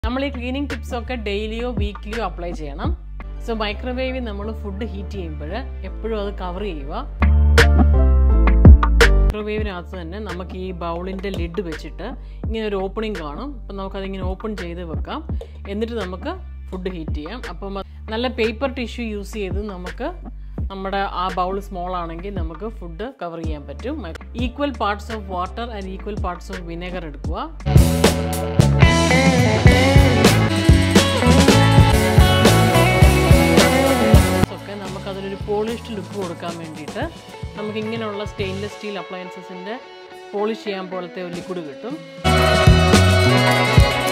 നമ്മൾ ഈ cleaning tips ഒക്കെ ഡെയിലിയോ വീക്ക്ലിയോ അപ്ലൈ ചെയ്യണം സോ മൈക്രോവേവിൽ നമ്മൾ ഫുഡ് ഹീറ്റ് ചെയ്യുമ്പോൾ എപ്പോഴും അത് കവർ ചെയ്യുക മൈക്രോവേവിനകത്ത് തന്നെ നമുക്ക് ഈ ബൗളിൻ്റെ ലിഡ് വെച്ചിട്ട് ഇങ്ങനെ ഒരു ഓപ്പണിംഗ് കാണും അപ്പം നമുക്കതിങ്ങനെ ഓപ്പൺ ചെയ്ത് വെക്കാം എന്നിട്ട് നമുക്ക് ഫുഡ് ഹീറ്റ് ചെയ്യാം അപ്പം അത് നല്ല പേപ്പർ ടിഷ്യൂ യൂസ് ചെയ്ത് നമുക്ക് നമ്മുടെ ആ ബൗൾ സ്മോൾ ആണെങ്കിൽ നമുക്ക് ഫുഡ് കവർ ചെയ്യാൻ പറ്റും equal parts of water and equal parts of vinegar എടുക്കുക ഒക്കെ നമുക്ക് അതിലൊരു പോളിഷ്ഡ് ലുക്ക് കൊടുക്കാൻ വേണ്ടിയിട്ട് നമുക്ക് ഇങ്ങനെയുള്ള സ്റ്റെയിൻലെസ് സ്റ്റീൽ അപ്ലയൻസസിൻ്റെ പോളിഷ് ചെയ്യാൻ പോലത്തെ ഒരു ലിക്വിഡ് കിട്ടും